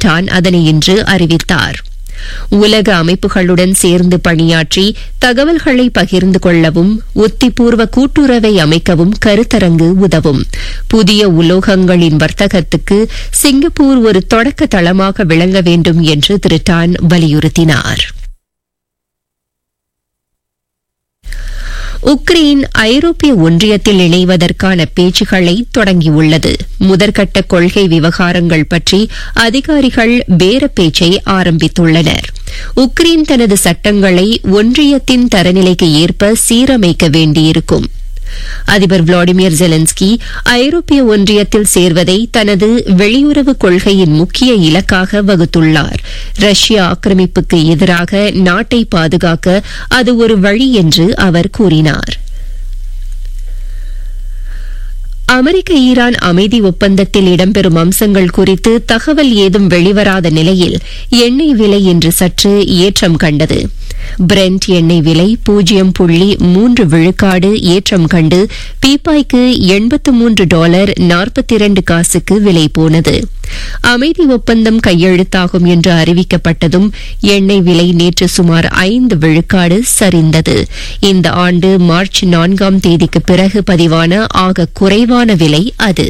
கிளின்டான் அதனை இன்று அறிவித்தார் உலக அமைப்புகளுடன் சேர்ந்து பணியாற்றி தகவல்களை பகிர்ந்து கொள்ளவும் உத்திபூர்வ கூட்டுறவை அமைக்கவும் கருத்தரங்கு உதவும் புதிய உலோகங்களின் வர்த்தகத்துக்கு சிங்கப்பூர் ஒரு தொடக்க தளமாக விளங்க வேண்டும் என்று திரு டான் வலியுறுத்தினார் உக்ரைன் ஐரோப்பிய ஒன்றியத்தில் இணைவதற்கான பேச்சுக்களை தொடங்கியுள்ளது முதற்கட்ட கொள்கை விவகாரங்கள் பற்றி அதிகாரிகள் பேர பேச்சை ஆரம்பித்துள்ளனர் உக்ரைன் தனது சட்டங்களை ஒன்றியத்தின் தரநிலைக்கு ஏற்ப சீரமைக்க வேண்டியிருக்கும் அதிபர் விளாடிமிர் ஜெலன்ஸ்கி ஐரோப்பிய ஒன்றியத்தில் சேர்வதை தனது வெளியுறவு கொள்கையின் முக்கிய இலக்காக வகுத்துள்ளார் ரஷ்ய ஆக்கிரமிப்புக்கு எதிராக நாட்டை பாதுகாக்க அது ஒரு வழி என்று அவர் கூறினார் அமெரிக்க ஈரான் அமைதி ஒப்பந்தத்தில் இடம்பெறும் அம்சங்கள் குறித்து தகவல் ஏதும் வெளிவராத நிலையில் எண்ணெய் விலை இன்று சற்று ஏற்றம் கண்டது பிரெண்ட் எண்ணெய் விலை பூஜ்ஜியம் புள்ளி மூன்று விழுக்காடு ஏற்றம் கண்டு பீப்பாய்க்கு எண்பத்து மூன்று டாலர் நாற்பத்தி இரண்டு காசுக்கு விலை போனது அமைதி ஒப்பந்தம் கையெழுத்தாகும் என்று அறிவிக்கப்பட்டதும் எண்ணெய் விலை நேற்று சுமார் ஐந்து விழுக்காடு சரிந்தது இந்த ஆண்டு மார்ச் நான்காம் தேதிக்கு பிறகு பதிவான ஆக குறைவான விலை அது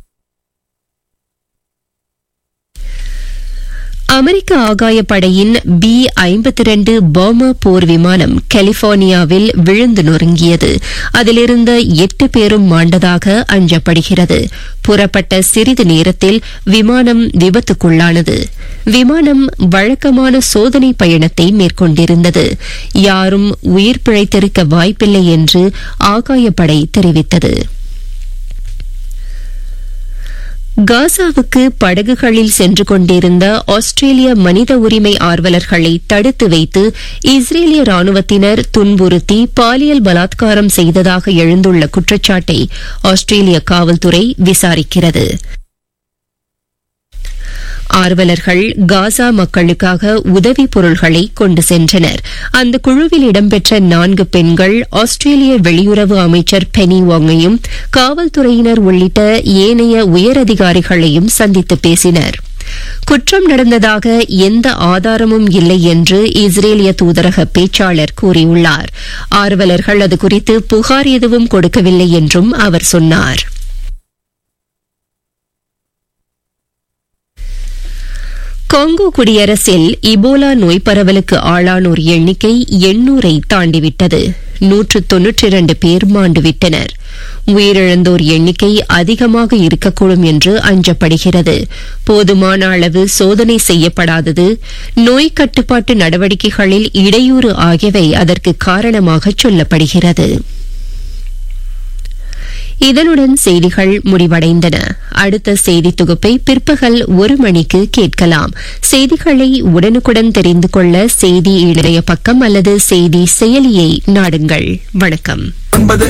அமெரிக்க ஆகாயப்படையின் பி ஐம்பத்தி இரண்டு பாமர் போர் விமானம் கலிபோர்னியாவில் விழுந்து நொறுங்கியது அதிலிருந்த எட்டு பேரும் மாண்டதாக அஞ்சப்படுகிறது புறப்பட்ட சிறிது நேரத்தில் விமானம் விபத்துக்குள்ளானது விமானம் வழக்கமான சோதனை பயணத்தை மேற்கொண்டிருந்தது யாரும் உயிர் பிழைத்திருக்க வாய்ப்பில்லை என்று ஆகாயப்படை தெரிவித்தது காசாவுக்கு படகுகளில் சென்று கொண்டிருந்த ஆஸ்திரேலிய மனித உரிமை ஆர்வலர்களை தடுத்து வைத்து இஸ்ரேலிய ராணுவத்தினர் துன்புறுத்தி பாலியல் பலாத்காரம் செய்ததாக எழுந்துள்ள குற்றச்சாட்டை ஆஸ்திரேலிய காவல்துறை விசாரிக்கிறது ஆர்வலர்கள் காசா மக்களுக்காக உதவி பொருள்களை கொண்டு சென்றனர் அந்த குழுவில் இடம்பெற்ற நான்கு பெண்கள் ஆஸ்திரேலிய வெளியுறவு அமைச்சர் பெனி வாங்கையும் காவல்துறையினர் உள்ளிட்ட ஏனைய உயரதிகாரிகளையும் சந்தித்து பேசினர் குற்றம் நடந்ததாக எந்த ஆதாரமும் இல்லை என்று இஸ்ரேலிய தூதரக பேச்சாளர் கூறியுள்ளார் ஆர்வலர்கள் அது குறித்து புகார் எதுவும் கொடுக்கவில்லை என்றும் அவர் சொன்னார் காங்கோ குடியரசில் இபோலா நோய் பரவலுக்கு ஆளானோர் எண்ணிக்கை எண்ணூரை தாண்டிவிட்டது நூற்று தொன்னூற்றி இரண்டு பேர் மாண்டுவிட்டனர் உயிரிழந்தோர் எண்ணிக்கை அதிகமாக இருக்கக்கூடும் என்று அஞ்சப்படுகிறது போதுமான அளவு சோதனை செய்யப்படாதது நோய் கட்டுப்பாட்டு நடவடிக்கைகளில் இடையூறு ஆகியவை அதற்கு காரணமாக சொல்லப்படுகிறது இதனுடன் செய்திகள் முடிவடைந்தன அடுத்த செய்தி தொகுப்பை பிற்பகல் ஒரு மணிக்கு கேட்கலாம் செய்திகளை உடனுக்குடன் தெரிந்து கொள்ள செய்தி இணைய பக்கம் அல்லது செய்தி செயலியை நாடுங்கள் வணக்கம்